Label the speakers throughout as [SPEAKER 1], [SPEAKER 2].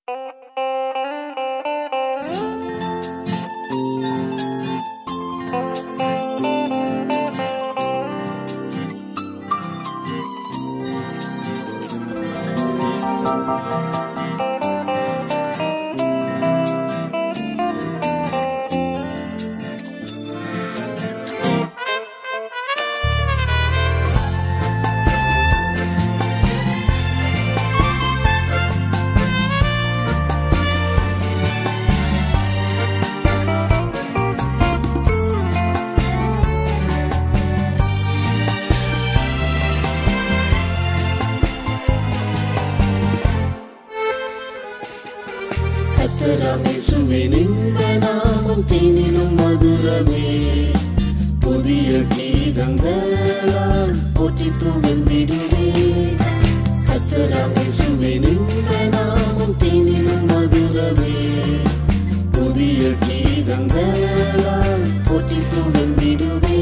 [SPEAKER 1] கத்தராமேசுவே நின்ற நாமம் தேனிலும் மதுரமே புதிய கீதங்களால் போற்றி புகழ்ந்திடுவே கத்தராமேசுவே நின்ற நாமம் தேனிலும் மதுரமே புதிய கீதங்களால் போற்றி புகழ்ந்திடுவே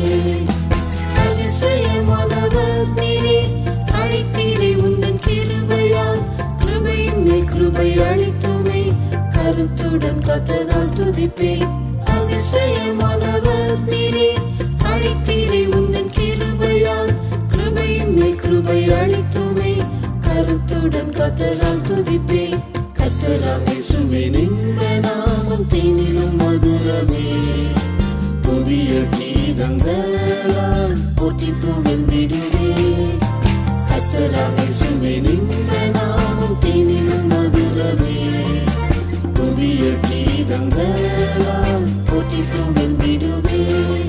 [SPEAKER 1] அதிசயமானவர் நீரே அழைத்தீரே உந்தன் கிருபையால் கிருபையின் மேல் கிருபை அளித்துமே கருத்துடன் கத்ததால் துதிப்பே அதிசயமானவர் நீரே அழைத்தீரே உந்தன் கிருபையால் கிருபையின் மேல் கிருபை அளித்துமே கருத்துடன் கத்ததால் துதிப்பே கத்தராமே சுவே நின்ற நாமம் தேனிலும் மதுரமே புதிய கீதங்களால் போற்றி புகழ்ந்திடுவே கத்தராமே சுவே நின்ற நாமம் தேனிலும் மதுரமே புதிய கீதங்களால் போற்றி புகழ்ந்திடுவே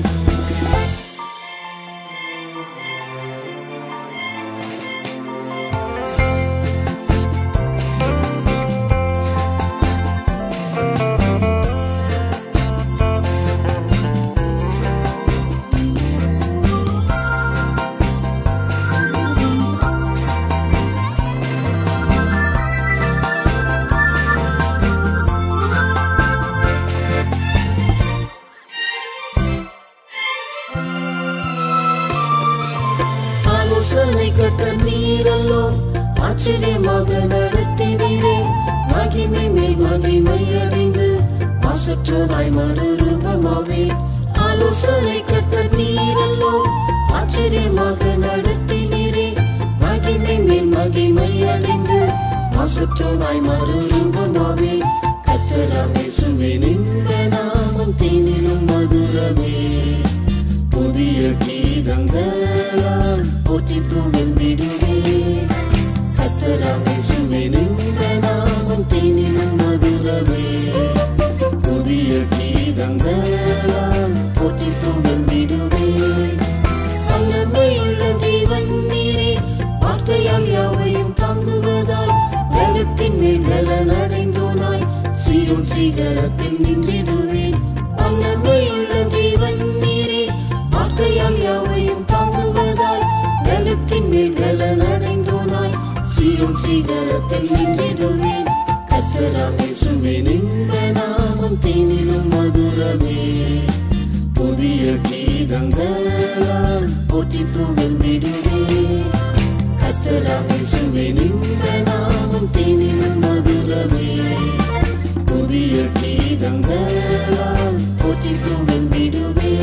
[SPEAKER 1] ஆலோசனை கட்ட நீரல்லோ ஆச்சரியமாக நடத்தினீரே மகிமை மேல் மகிமை அடைந்து மாசற்றோனாய் மறுரூபமாவே ஆலோசனை கட்ட நீரல்லோ ஆச்சரியமாக நடத்தினீரே மகிமை மேல் மகிமை அடைந்து மாசற்றோனாய் மறுரூபமாவே கத்தராமே சுவே நின்ற நாமம் தேனிலும் மதுரமே புதிய கீதங்களால் போற்றி புகழ்ந்திடுவே கத்தராமே சுவை நின்ற நாமம் தேனிலும் மதுரமே புதிய கீதங்களால் போற்றி புகழ்ந்திடுவே வல்லமையுள்ள தேவன் நீரே வார்த்தையால் யாவையும் தாங்குவதால் பலத்தின் மேல் பலன் அடைந்தோனாய் சீரும் சீகரத்தில் நின்றிடுவேன் வல்லமையுள்ள தேவன் நீரே வார்த்தையால் யாவையும் தாங்குவதால் பலத்தின் மேல் பலன் அடைந்தோனாய் சீரும் சீகரத்தில் நின்றிடுவேன் கத்தராமே சுவே நின்ற நாமம் தேனிலும் மதுரமே புதிய கீதங்களால் போற்றி புகழ்ந்திடுவே கத்தராமே சுவே நின்ற நாமம் தேனிலும் மதுரமே புதிய கீதங்களால் போற்றி புகழ்ந்திடுவே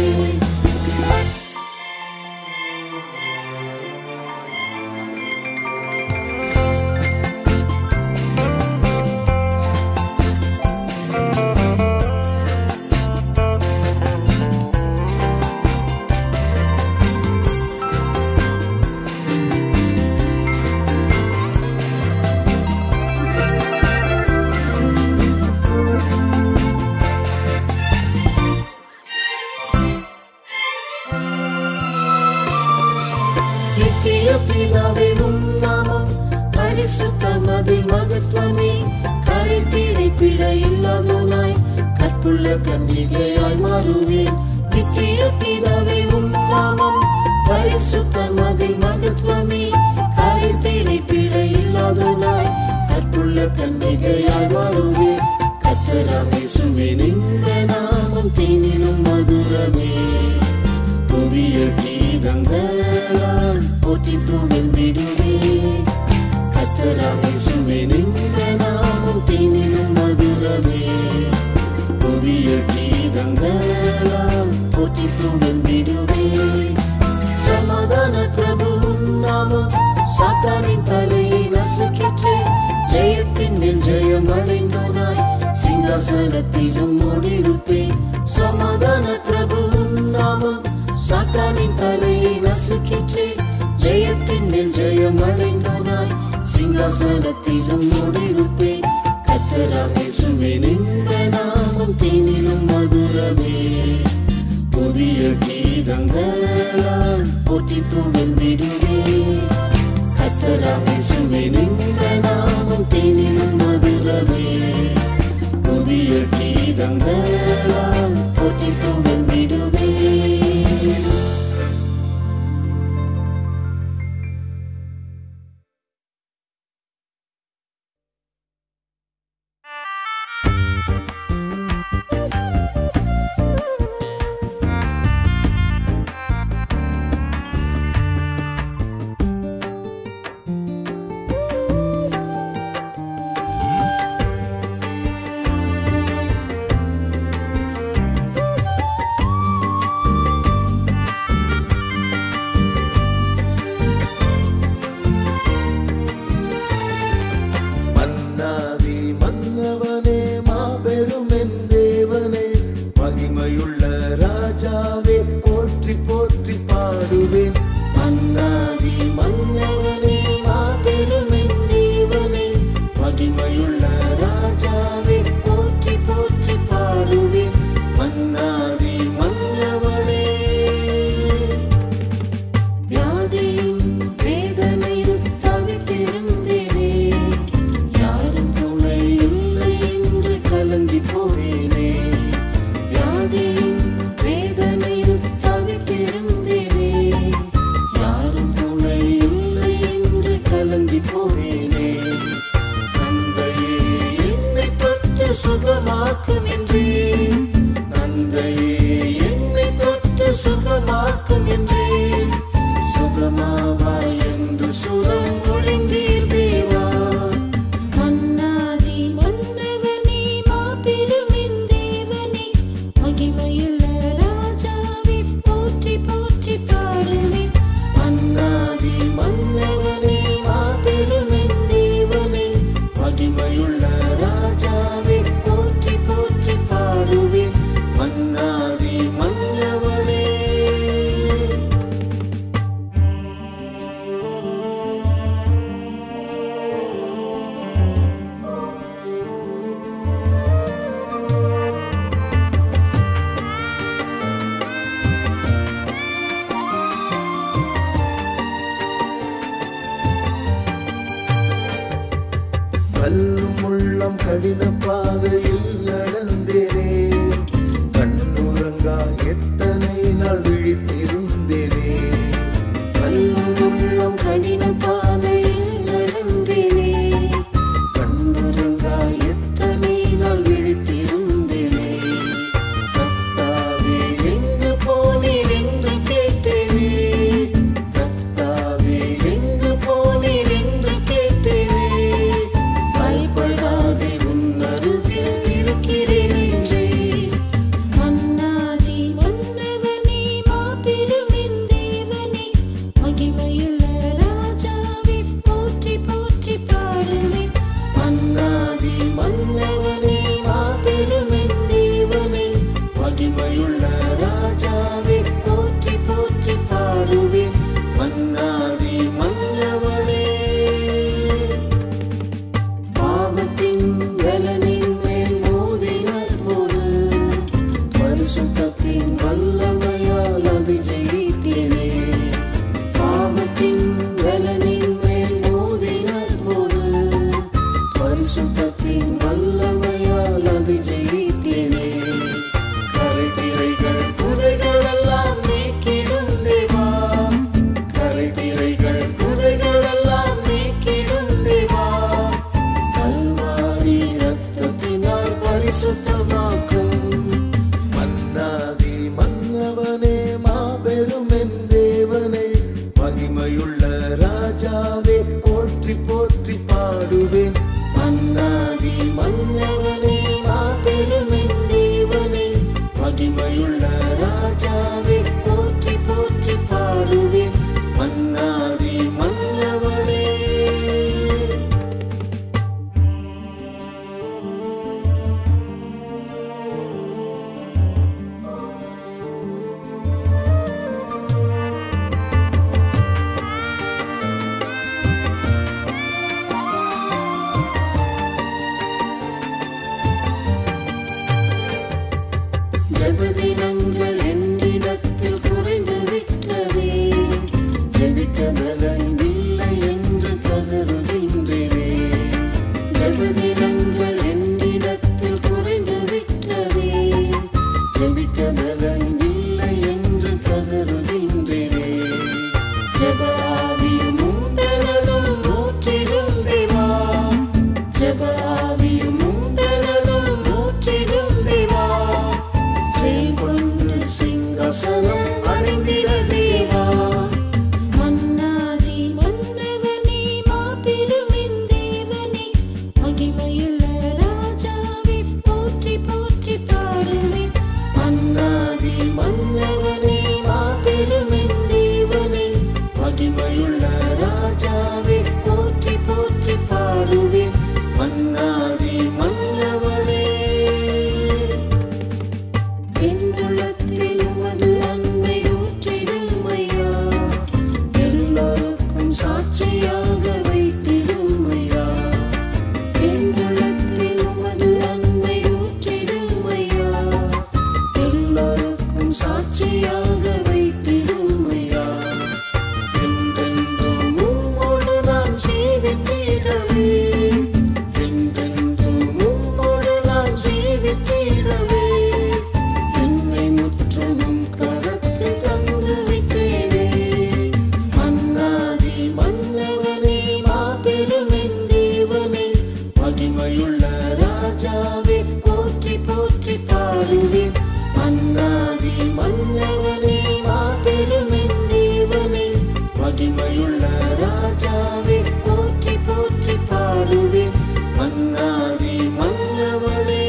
[SPEAKER 1] நித்திய பிதாவே உம் நாமம் பரிசுத்தம் அதில் மகத்துவமே கரைத்தீரை பிழை இல்லாதோனாய் கற்புள்ள கன்னிகையாய் மாறுவேன் நித்திய பிதாவே உம் நாமம் பரிசுத்தம் அதில் மகத்துவமே கரைத்தீரை பிழை இல்லாதோனாய் கற்புள்ள கன்னிகையாய் மாறுவேன் கத்தராமே சுவே நின்ற நாமம் தேனிலும் மதுரமே புதிய கீதங்களால் போற்றி புகழ்ந்திடுவே கத்தராமே சுவே நின்ற நாமம் தேனிலும் மதுரமே புதிய கீதங்களால் போற்றி புகழ்ந்திடுவே சமாதான பிரபு நாமம் சாத்தானின் தலையை நசுக்கிற்றே ஜெயத்தின் மேல் ஜெயம் அடைந்தோனாய் சிங்காசனத்திலும் முடிருப்பேன் சமாதான பிரபு நாமம் சாத்தானின் தலையை நசுக்கிற்றே ஜெயத்தின் மேல் ஜெயம் அடைந்தோனாய் சிங்காசனத்திலும் முடிருப்பேன் கத்தராமே சுவினின் நாமம் தேனிலும் மதுரமே புதிய கீதங்களால் போற்றி புகழ்ந்திடுவே கத்தராமே சுவினின் நாமம் தேனிலும் மதுரமே புதிய கீதங்களால் போற்றி புகழ்ந்திடுவே
[SPEAKER 2] மன்னாதி மன்னவனே மாபெரும் என் தேவனே மகிமையுள்ள ராஜாவே போற்றி போற்றி பாடுவேன்
[SPEAKER 1] மன்னாதி மன்னவனே மாபெருமென் தேவனே மகிமையுள்ள ராஜாவே போற்றி போற்றி பாடுவேன் மன்னாதி மன்னவனே வியாதியும் வேதனையும் தவித்திருந்தேனே யாரும் துணை இல்லை என்று கலங்கி போனேனே வியாதியும் வேதனையும் தவித்திருந்தேனே யாரும் துணை இல்லை என்று கலங்கி போனேனே தந்தையே என்னை தொட்டு சுகமாக்கும் என்றேன் தந்தையே என்னை தொட்டு சுகமாக்கும் என்றேன் சுகமாவாய் என்று சுரம் ஒழிந்தீர் தேவா மன்னாதி மன்னவனே மாபெருமின் தேவனே மகிமையுள்ள ராஜாவே போற்றி போற்றி பாடுவேன் மன்னாதி மன்னவனே மாபெருமின் தேவனே மகிமையுள்ள ராஜாவே போற்றி போற்றி பாடுவேன் மன்னாதி மன்னவனே
[SPEAKER 2] கல்லும் உள்ளம் கடின பாதையில் நடந்தேனே கண்ணுறங்கா எத்தனை நாள் விழித்திருந்தேனே
[SPEAKER 1] கல்லும் உள்ளம் கடின பாதையில் நடந்தேனே கண்ணுறங்கா எத்தனை நாள் விழித்திருந்தேனே கர்த்தாவே எங்கு போனீர் என்று கேட்டேனே கர்த்தாவே எங்கு போனீர் என்று கேட்டேனே பயப்படாதே உன் அருகில் இருக்கிறேன் என்றே மன்னாதி மன்னவனே மாபெருமின் தேவனே மகிமையுள்ள ராஜாவே போற்றி போற்றி பாடுவேன் மன்னாதி மன்னவனே மாபெருமின் தேவனே மகிமையுள்ள ராஜாவே போற்றி போற்றி பாடுவேன் மன்னாதி மன்னவனே பாவத்தின் வெலனின் மேல் மோதினார் போது பரிசுத்தத்தின் வல்லமையால் அதை ஜெயித்தேனே பாவத்தின் வெலனின் மேல் மோதினார் போது பரிசுத்தத்தின் வல்லமையால் அதை ஜெயித்தேனே கரை திரைகள் குறைகள் எல்லாம் நீக்கிடும் தேவா கரை திரைகள் குறைகள் எல்லாம் நீக்கிடும் தேவா கல்வாரி ரத்தத்தினால் பரிசுத்தமாக்கும்
[SPEAKER 2] மன்னாதி மன்னவனே மாபெரும் என் தேவனே மகிமையுள்ள ராஜாவே போற்றி போற்றி பாடுவேன்
[SPEAKER 1] மன்னாதி
[SPEAKER 2] மன்னவனே மாபெருமின் தேவனே மகிமையுள்ள ராஜாவே போற்றி போற்றி பாடுவேன் மன்னாதி மன்னவனே ஜபதினங்கள் என்னிடத்தில் குறைந்து விட்டதே ஜெபிக்க பலன் இல்லை என்று கதறுகின்றேனே ஜபதினங்கள் என்னிடத்தில் குறைந்து விட்டதே ஜெபிக்க பலன் இல்லை என்று கதறுகின்றேனே ஜபாவியும் உந்தனலும் ஊற்றிடும் தேவா ஜபாவியும் உந்தனலும் ஊற்றிடும் தேவா ஜெயம் கொண்டு சிங்காசனம் அடைந்திட தேவா
[SPEAKER 1] மன்னாதி மன்னவனே மாபெருமின் தேவனே மகிமையுள்ள ராஜாவே போற்றி போற்றி பாடுவேன்
[SPEAKER 2] மன்னாதி மன்னவனே மாபெருமின் தேவனே மகிமையுள்ள ராஜாவே போற்றி போற்றி பாடுவேன் மன்னாதி மன்னவனே என்னுள்ளத்தில் உமது அன்பை ஊற்றிடுமையா எல்லோருக்கும் சாட்சியாக வைத்திடுமையா என்னுள்ளத்தில் உமது அன்பை ஊற்றிடுமையா எல்லோருக்கும் சாட்சியாக வைத்திடுமையா என்றென்றும் உம்மோடு நான் ஜீவித்திடவே என்றென்றும் உம்மோடு நான் ஜீவித்திடவே என்னை முற்றிலும் கரத்தில் தந்து விட்டேனே மன்னாதி மன்னவனே மாபெருமின் தேவனே மகிமையுள்ள ராஜாவே போற்றி போற்றி பாடுவேன் மன்னாதி மன்னவனே மாபெருமின் தேவனே மகிமையுள்ள ராஜாவே போற்றி போற்றி பாடுவேன் மன்னாதி மன்னவனே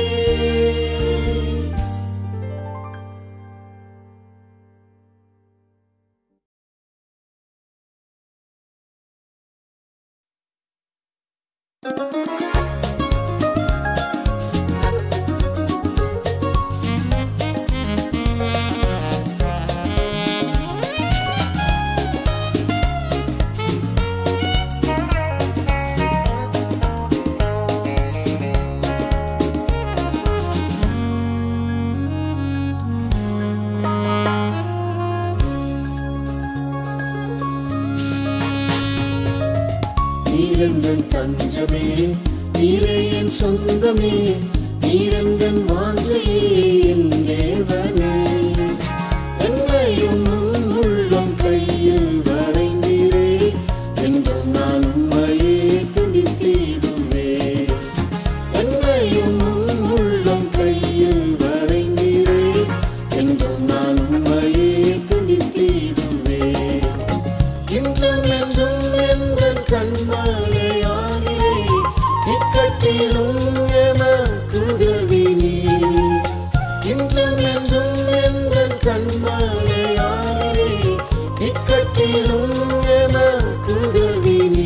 [SPEAKER 2] நீரந்தன் தஞ்சமே நீரே என் சொந்தமே நீரந்தன் வாஞ்சையே என் தேவனே என்னையும் உம் உள்ளம் கையில் வரைந்தீரே என்றும் நான் உம்மையே துதித்திடுவேன் என்னையும் உம் உள்ளம் கையில் வரைந்தீரே என்றும் நான் உம்மையே துதித்திடுவேன் இன்றும் என்றும் எந்த கண்மலையானிலே இக்கட்டிலும் எமக்குதவி நீ இன்றும் என்றும் எந்த கண்மலையானிலே இக்கட்டிலும் எமக்குதவி நீ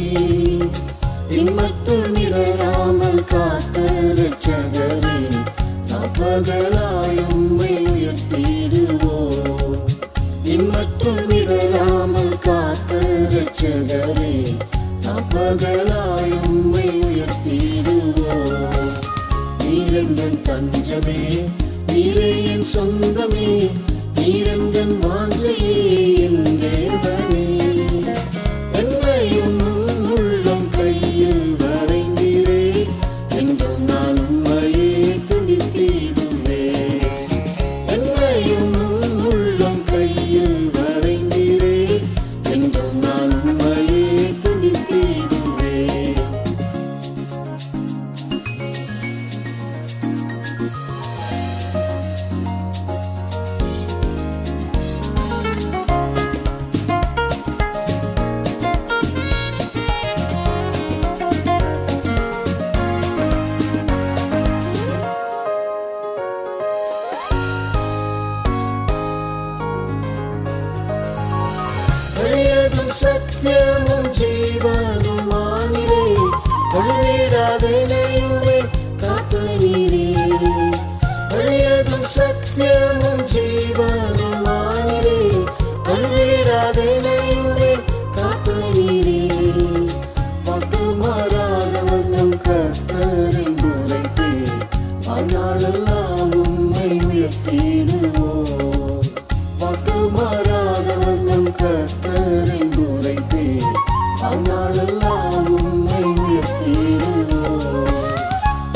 [SPEAKER 2] இம்மட்டும் இடராமல் காத்த ரட்சகரே அப்பகலாய் உம்மை உயர்த்திடுவோம் இம்மட்டும் இடராமல் காத்த ரட்சகரே அப்பகலாய் உம்மை உயர்த்திடுவோம் நீரெந்தன் தஞ்சமே நீரே என் சொந்தமே நீரெந்தன் வாஞ்சையே என் தேவனே என்னையும் உம் உள்ளம் கையில் வரைந்தீரே என்றும் நான் உம்மையே துதித்திடுவேன் என்னையும் உம் உள்ளம் கையில் வரைந்தீரே என்றும் நான் உம்மையே துதித்திடுவேன்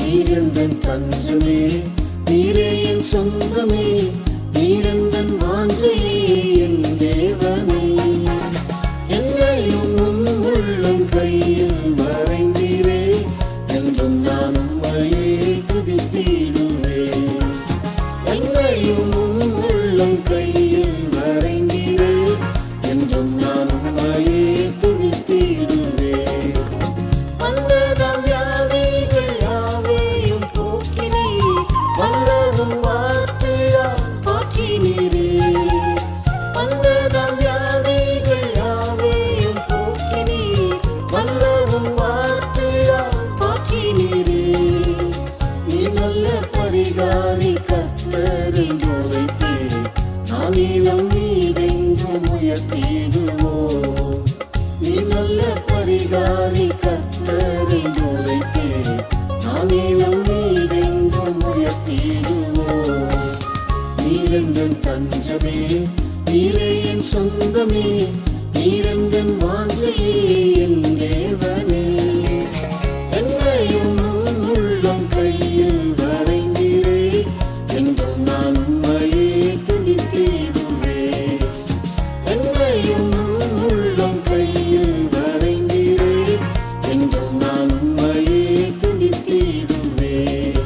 [SPEAKER 2] நீரெந்தன் தஞ்சமே நீரே என் சொந்தமே நீரெந்தன் வாஞ்சையே என் தேவனே என்னையும் உம் உள்ளம் கையில் வரைந்தீரே என்றும் நான் உம்மையே துதித்திடுவேன் என்னையும் உம் உள்ளம் கையில் வரைந்தீரே என்றும் நான் உம்மையே துதித்திடுவேன் வந்ததாம் வியாதிகள் யாவையும் போக்கினீர் வல்லவும் வார்த்தையால் மாற்றினீரே வந்ததாம் வியாதிகள் யாவையும் போக்கினீர் வல்லவும் வார்த்தையால் மாற்றினீரே நீ நல்ல பரிகாரி கத்தரின் உரைத்தே நான் இளம் மீதெங்கும் உயர்த்திடுவோம் நீ நல்ல பரிகாரி கத்தரின் உரைத்தே நான் இளம் மீதெங்கும் உயர்த்திடுவோம் நீரெந்தன் தஞ்சமே நீரே என் சொந்தமே நீரெந்தன் வாஞ்சையே என் தேவனே என்னையும் உம் உள்ளம் கையில் வரைந்தீரே என்றும் நான் உம்மையே துதித்திடுவேன் என்னையும் உம் உள்ளம் கையில் வரைந்தீரே என்றும் நான் உம்மையே துதித்திடுவேன்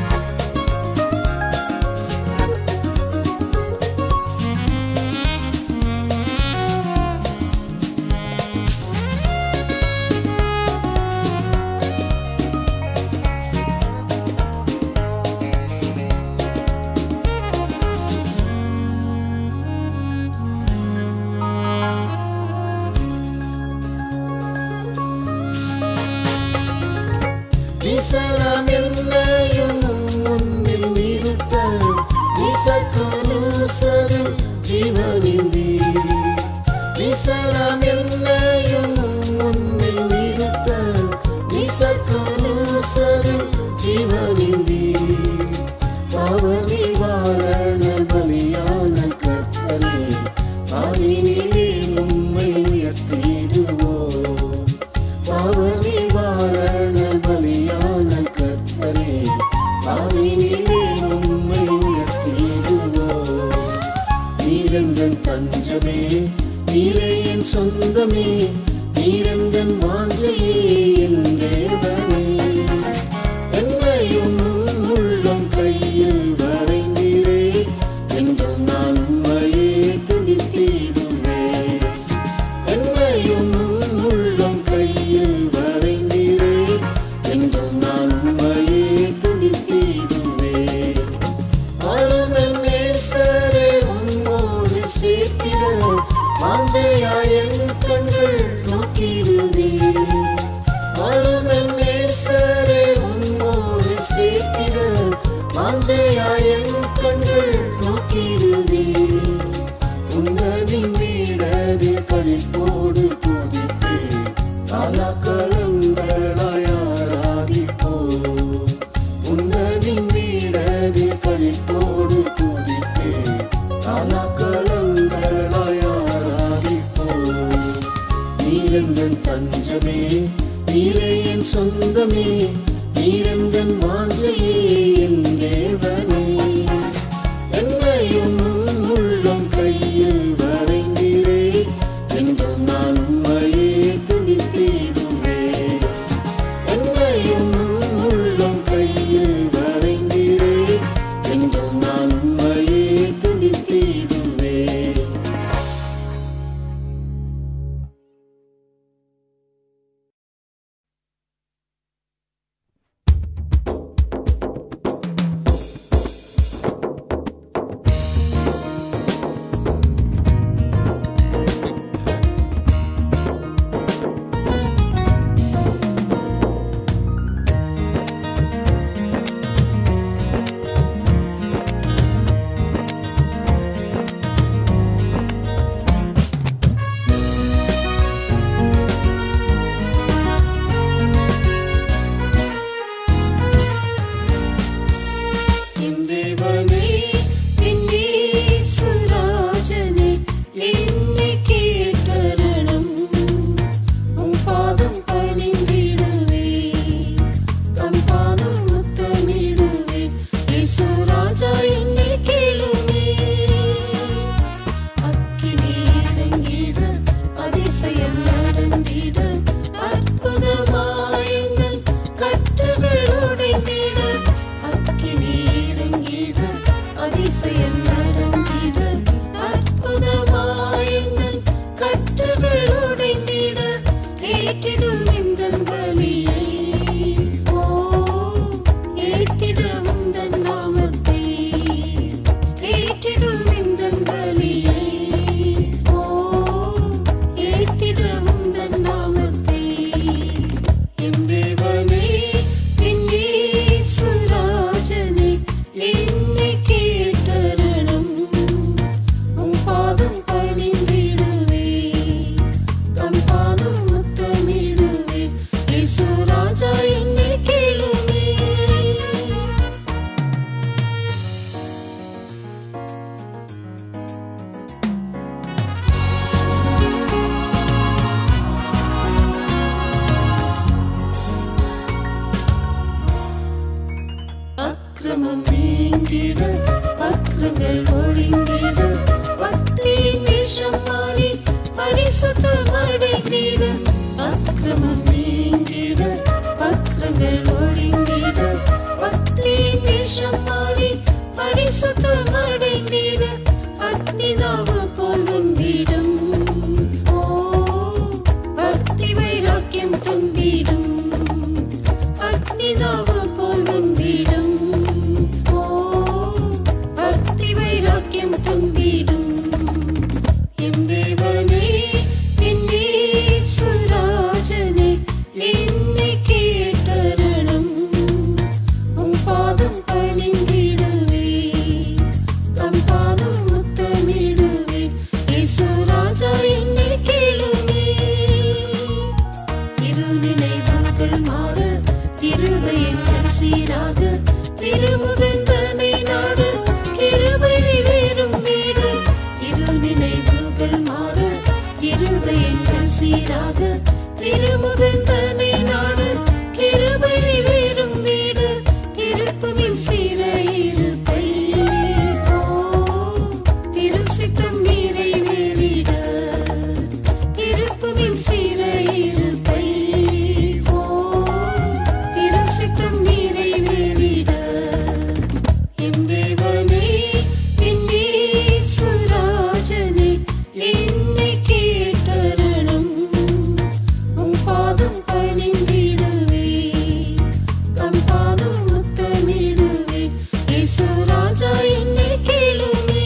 [SPEAKER 2] நீசலாம் என்னையும் உம் முன்னில் நிறுத்த நீசக்கோலூசரில் ஜீவனிந்தி நீசலாம் என்னையும் உம் முன்னில் நிறுத்த நீசக்கோலூசரில் ஜீவனிந்தி பாவ நிவாரண பலியான கத்தரே பாவினிலே உம்மை உயர்த்திடுவோம் பாவ நிவாரண பலியான கத்தரே பாவினிலே உம்மை உயர்த்திடுவோம் நீரெந்தன் தஞ்சமே நீரே என் சொந்தமே நீரெந்தன் வாஞ்சையே என் தேவனே என்னையும் உம் உள்ளம் கையில் வரைந்தீரே என்றும் நான் உம்மையே துதித்திடுவேன் என்னையும் உம் உள்ளம் கையில் வரைந்தீரே என்றும் நான் உம்மையே துதித்திடுவேன் அருணன் நேசரே உம்மோடு சேர்த்திட வாஞ்சையாய் என் கண்கள் அக்கிரமம் நீங்கிட வக்ரங்கள் ஒழிந்திட பக்தியின் வேஷம் மாறி பரிசுத்தம் அடைந்திட அக்கிரமம் நீங்கிட வக்ரங்கள் ஒழிந்திட பக்தியின் வேஷம் மாறி பரிசுத்தம் அடைந்திட அக்னினாவு போல் முந்திடும் ஓ பக்தி வைராக்கியம் தந்திடும் அக்னினாவு போல் முந்திடும் ஓ பக்தி வைராக்கியம் தந்திடும் என் தேவனே என் சுராஜனே என்னை கேட்டருளும் உம் பாதம் பணிந்திடுவே தம் பாதம் முத்தமிடுவே இயேசு ராஜா என்னை கேளுமே இரு நினைவுகள் மாற இருதயங்கள் சீராக திருமுகந்தனை நாடு கிருபை வேறும் வீடு இரு நினைவுகள் மாற இருதயங்கள் சீராக திருமுகந்தனை நாடு கிருபை வேறும் வீடு திருப்பமின் சீரையிருப்பை ஓ திருசித்தம் நிறைவேறிட திருப்பமின் சீரையிருப்பை ஓ திருசித்தம் நிறைவேறிட என் தேவனே என் சுராஜனே என்னை கேட்டருளும் உம் பாதம் பணிந்திடுவே தம் பாதம் முத்தமிடுவே இயேசு ராஜா என்னை கேளுமே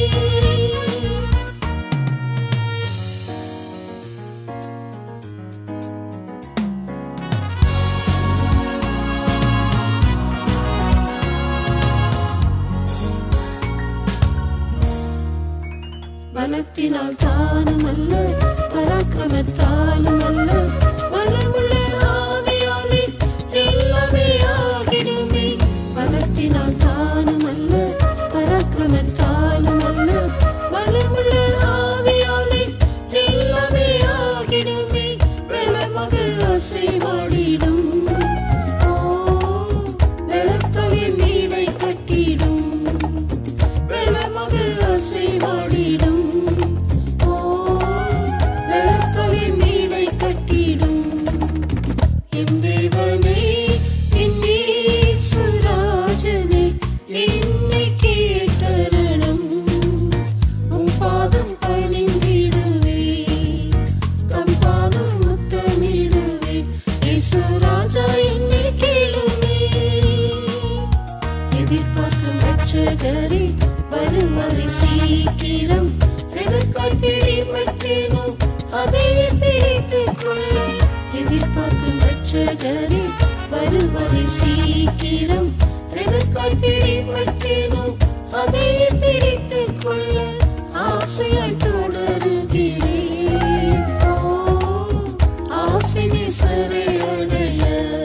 [SPEAKER 2] பலத்தினால் தானும் அல்ல பராக்கிரமத்தாலும் அல்ல பலமுள்ள ஆவியாலே எல்லாமே ஆகிடுமே பலத்தினால் தானும் அல்ல பராக்கிரமத்தாலும் அல்ல பலமுள்ள ஆவியாலே எல்லாமே ஆகிடுமே பலமாக அசைவாடிடும் ஓ பலத்தொழில் நீடை கட்டிடும் வெள்ளமாக அசைவாடிடும் ஓ வெள்ளத்தொழில் நீடை கட்டிடும் என் தேவனே என் சுராஜனே என்னை கேட்டருளும் உம் பாதம் பணிந்திடுவே தம் பாதம் முத்தமிடுவே இயேசு ராஜா என்னை கேளுமே எதிர்பார்க்கும் ரட்சகரே வருவாரி சீக்கிரம் எதற்காய் பிடிபட்டேனோ அதை பிடித்துக் கொள்ள எதிர்பார்க்கும் ரட்சகரே வருவாரி சீக்கிரம் எதற்காய் பிடிபட்டேனோ அதை பிடித்துக் கொள்ள ஆசையாய் தொடருகிறேன் ஓ ஆசை நேசரை அடைய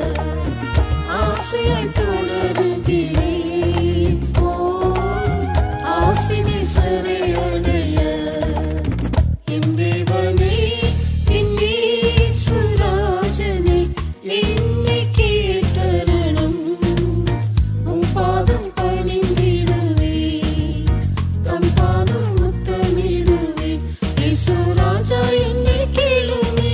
[SPEAKER 2] ஆசையாய் தொடருகிறேன் ஓ ஆசை நேசரை அடைய என் தேவனே என் சுராஜனே என்னை கேட்டருளும் உம் பாதம் பணிந்திடுவே தம் பாதம் முத்தமிடுவே இயேசு ராஜா என்னை கேளுமே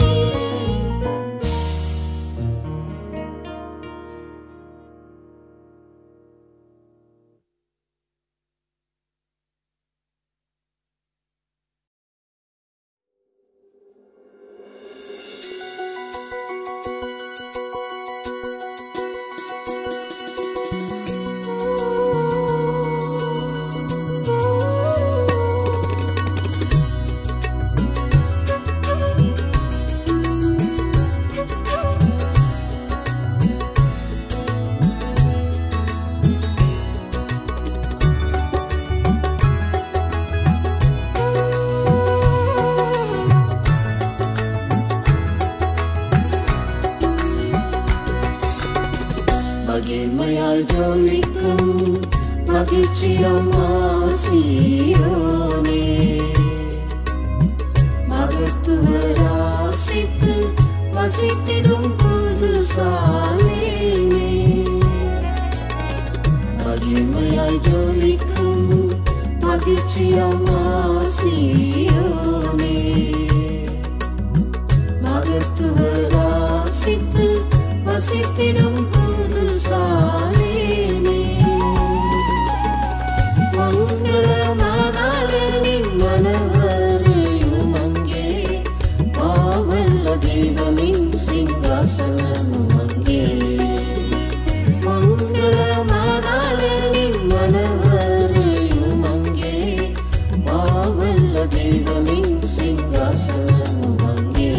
[SPEAKER 2] மகிழ்மையாய் ஜோலிக்கும் மகிழ்ச்சியம் ஆசியோனே மகத்துவராசித்து வசித்திடும் புது சாலேமே
[SPEAKER 1] ஒளியாய் ஜொலிக்கும் மகிழ்ச்சியாம் ஆசியோனே மகத்துவ ராசித்து வசித்திடும் புது சாலேனே மங்களமானாளனின் மணவரையும் அங்கே பாவல்ல தேவனின் சிங்காசனமும் அங்கே மங்களமானாளனின் மணவரையும் அங்கே பாவல்ல தேவனின் சிங்காசனமும் அங்கே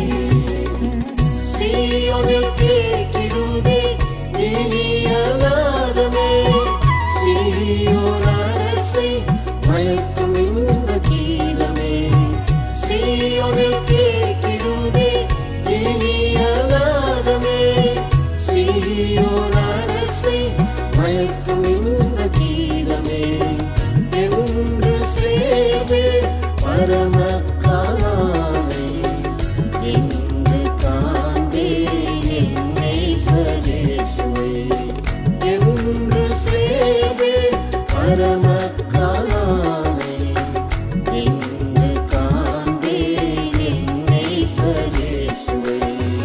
[SPEAKER 1] சீயோனில் கேட்டிடுதே இனியலாதமே சீயோன் அரசை மயக்கும் இந்த கீதமே சீயோனில் கேட்டிடுதே இனியலாதமே சீயோன் அரசை மயக்கும் இந்த கீதமே என்று சேர்வே பரம காலானை என்று காண்பேன் என்னை சரேசுவை என்று சேவே பரம காலானை என்று காண்பேன் என்னை சரேசுவை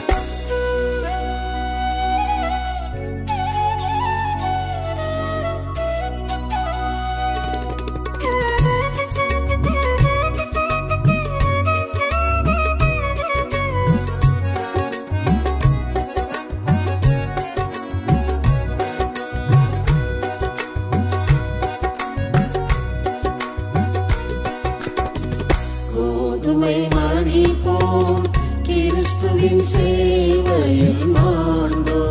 [SPEAKER 1] கோதுமை மணி போல் கிறிஸ்துவின் சேவையில் மாண்டோ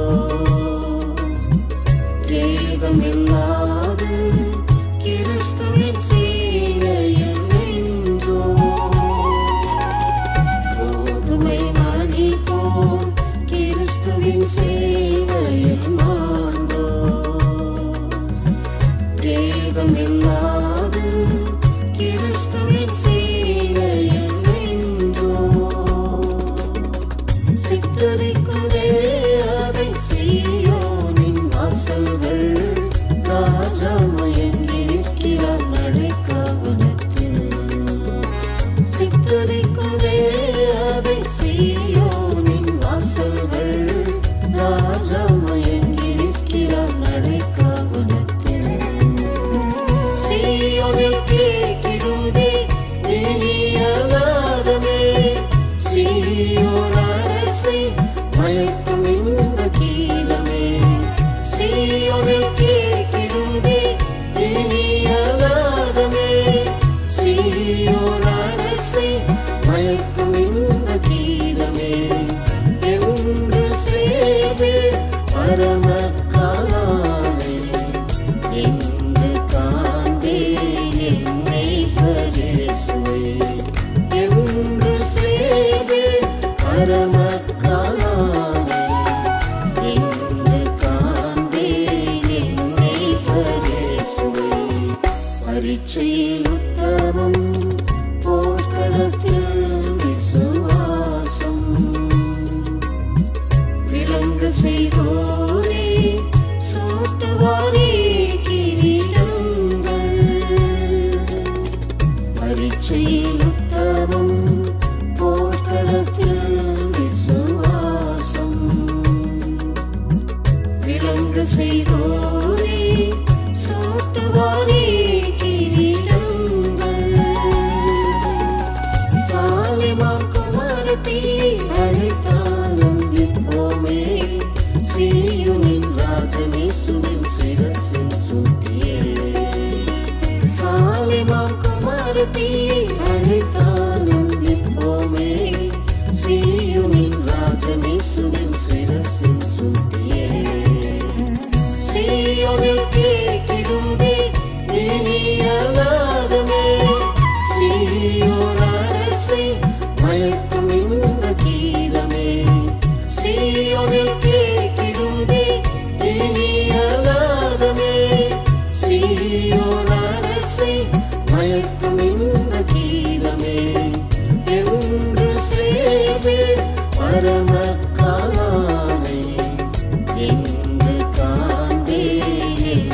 [SPEAKER 1] வேதமில்லாது கிறிஸ்துவின் சேவையில் நின்றோ கோதுமை மணி போல் கிறிஸ்துவின் சேவையில் மாண்டோ வேதமில்லாது கிறிஸ்துவின் சேவையில் நின்றோ சித்தரிக்குதே அதை சீயோனின் வாசல்கள் ராஜா மயங்கி நிற்கிறார் நடைக்காவனத்தில் சித்தரிக்குதே அதை சீயோனின் வாசல்கள் ராஜா மயங்கி நிற்கிறார் நடைக்காவனத்தில் சீயோனில் கேட்டிடுதே இனியலாதமே சீயோன் அரசை மயக்கும் இந்த கீதமே சீயோனில் கேட்டிடுதே இனியலாதமே சீயோன் அரசை மயக்கும் இந்த கீதமே என்று சேர்வே பரம காலானை என்று காண்பேன் என்னை சரேசுவை என்று சேவே பரம காலானை என்று காண்பேன் என்னை சரேசுவை பரீட்சையில் உத்தமம் போர்க்களத்தில் விசுவாசம் விளங்க செய்தோரே சூட்டுவாரே கிரீடங்கள் பரீட்சையில் உத்தமம் போர்க்களத்தில் விசுவாசம் விளங்க செய்தோரே சூட்டுவாரே கிரீடங்கள் சாலிமாம் குமாரத்தி அழைத்தால் வந்திப்போமே சீயுனின் ராஜனேசுவின் சிரசில் சூட்டியே சாலிமாம் குமாரத்தி அழைத்தால் வந்திப்போமே சீயுனின் ராஜனேசுவின் சிரசில் சூட்டியே சீயோனில் கேட்டிடுதே இனியலாதமே சீயோன் அரசை மயக்கும் இந்த கீதமே சீயோனில் கேட்டிடுதே இனியலாதமே சீயோன் அரசை மயக்கும் இந்த கீதமே என்று சேர்வே பரம காலானை என்று காண்பேன்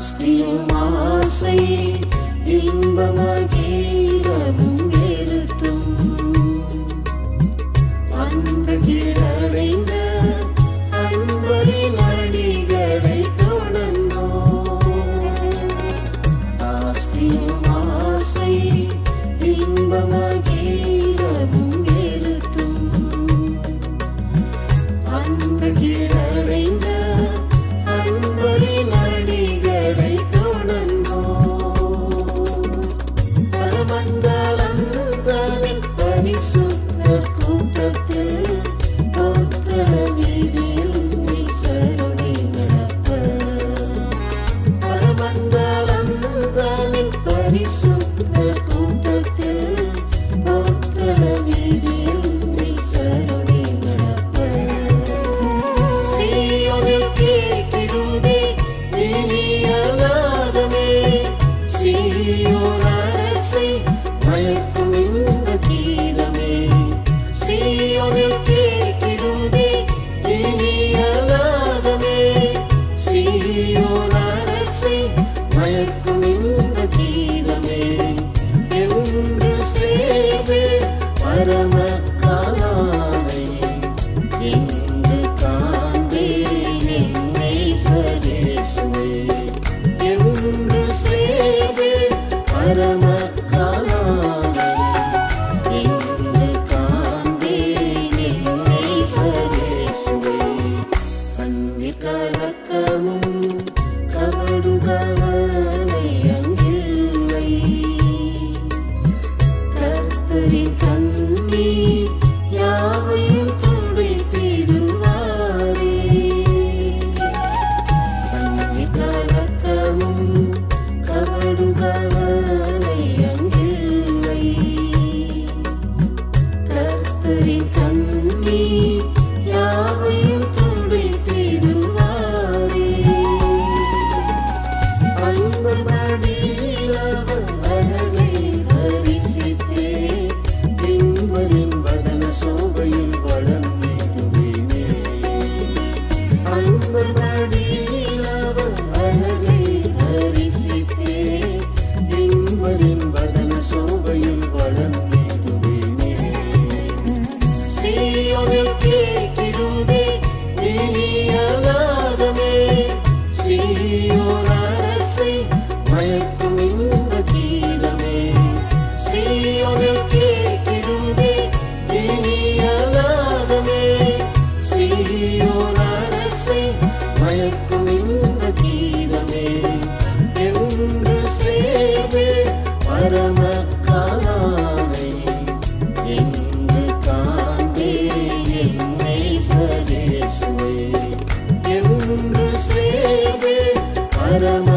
[SPEAKER 2] ஆஸ்தியும் ஆசை இன்பமகீரமும் நிறுத்தும் அந்த கீழடைந்த அன்பரின் அடிகளை தொடர்ந்தோ ஆஸ்தியும் ஆசை இன்பமகீரமும் நிறுத்தும் அந்த கீழடைந்த அன்பரின் அடிகளை தொடர்ந்தோ பரமண்டலம் தனின் பரிசுத்தர் கூட்டத்தில் பொத்தள வீதியில் விசருடி நடப்ப பரமண்டலம் தனின் பரிசுத்தர் கூட்டத்தில் பொத்தள வீதியில் விசருடி நடப்ப சீயோனில் கேட்டிடுதே இனிய நாதமே சீயோன் அரசை மயக்கும் இந்த கீதமே சீயோனில் கேட்டிடுதே இனிய நாதமே சீயோன் அரசை மயக்கும் இந்த கீதமே என்று சேவே பரம காலானை என்று காண்பேன் என்னை சரேசுவே என்று சேவே பரம காலானை என்று காண்பேன் என்னை சரேசுவே கண்ணீர் கலக்கமும் கவடும் கவலை அங்கில்லை கர்த்தரின் கண்ணீர் யாவையும் துடைத்திடுவாரே கண்ணீர் கலக்கமும் கவடும் கவலை அங்கில்லை கர்த்தரின் கண்ணீர் யாவையும் துடைத்திடுவாரே அன்பு மடியில் அவர் அழகை தரிசித்தே பின்வரின் வதன சோபையில் வளர்ந்திடுவேனே அன்பு மடியில் அவர் அழகை தரிசித்தே பின்வரின் வதன சோபையில் வளர்ந்திடுவேனே சீயோனில் கேட்டிடுதே இனிய நாதமே சீயோன் அரசை மயக்கும் இந்த கீதமே சீயோனில் கேட்டிடுதே இனிய நாதமே சீயோன் அரசை மயக்கும் இந்த கீதமே என்று சேவே பரம காலானை என்று காண்பேன் என்னை சரேசுவே என்று சேவே பரம